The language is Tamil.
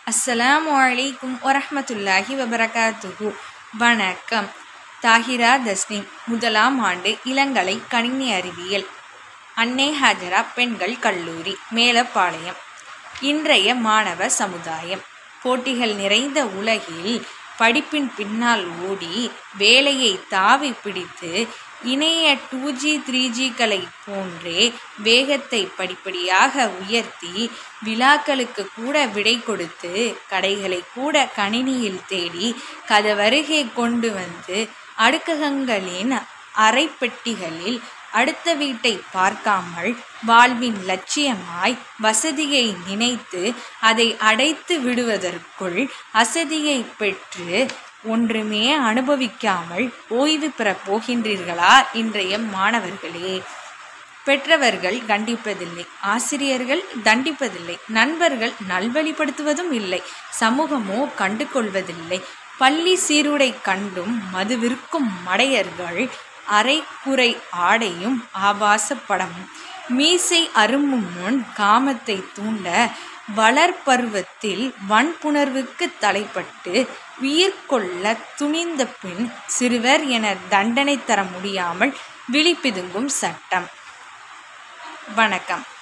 அஸ்ஸலாமு அலைக்கும் வரஹ்மத்துல்லாஹி வபரகாத்துஹு வணக்கம் தாஹிரா தஸ்னீம் முதலாம் ஆண்டு இளங்கலை கணினி அறிவியல் அன்னை ஹாஜரா பெண்கள் கல்லூரி மேலப்பாளையம் இன்றைய மாணவ சமுதாயம் போட்டிகள் நிறைந்த உலகில் படிப்பின் பின்னால் ஓடி வேலையை தாவி பிடித்து இணைய டூ ஜி த்ரீ ஜிக்களை போன்றே வேகத்தை படிப்படியாக உயர்த்தி விழாக்களுக்கு கூட விடை கொடுத்து கடைகளை கூட கணினியில் தேடி கதவருகே கொண்டு வந்து அடுக்ககங்களின் அறைப்பெட்டிகளில் அடுத்த வீட்டை பார்க்காமல் வாழ்வின் லட்சியமாய் வசதியை நினைத்து அதை அடைத்து விடுவதற்குள் அசதியை பெற்று ஒன்றுமே அனுபவிக்காமல் ஓய்வு பெறப் போகின்றீர்களா இன்றைய மாணவர்களே பெற்றவர்கள் கண்டிப்பதில்லை ஆசிரியர்கள் தண்டிப்பதில்லை நண்பர்கள் நல்வழிப்படுத்துவதும் இல்லை சமூகமோ கண்டு கொள்வதில்லை பள்ளி சீருடை கண்டும் மதுவிற்கும் மடையர்கள் அரைக்குறை ஆடையும் ஆபாச படமும் மீசை அரும்பும் முன் காமத்தை தூண்ட வளர்பருவத்தில் வன்புணர்வுக்கு தலைப்பட்டு உயிர் கொள்ள துணிந்த பின் சிறுவர் என தண்டனை தர முடியாமல் விழிப்பிதுங்கும் சட்டம் வணக்கம்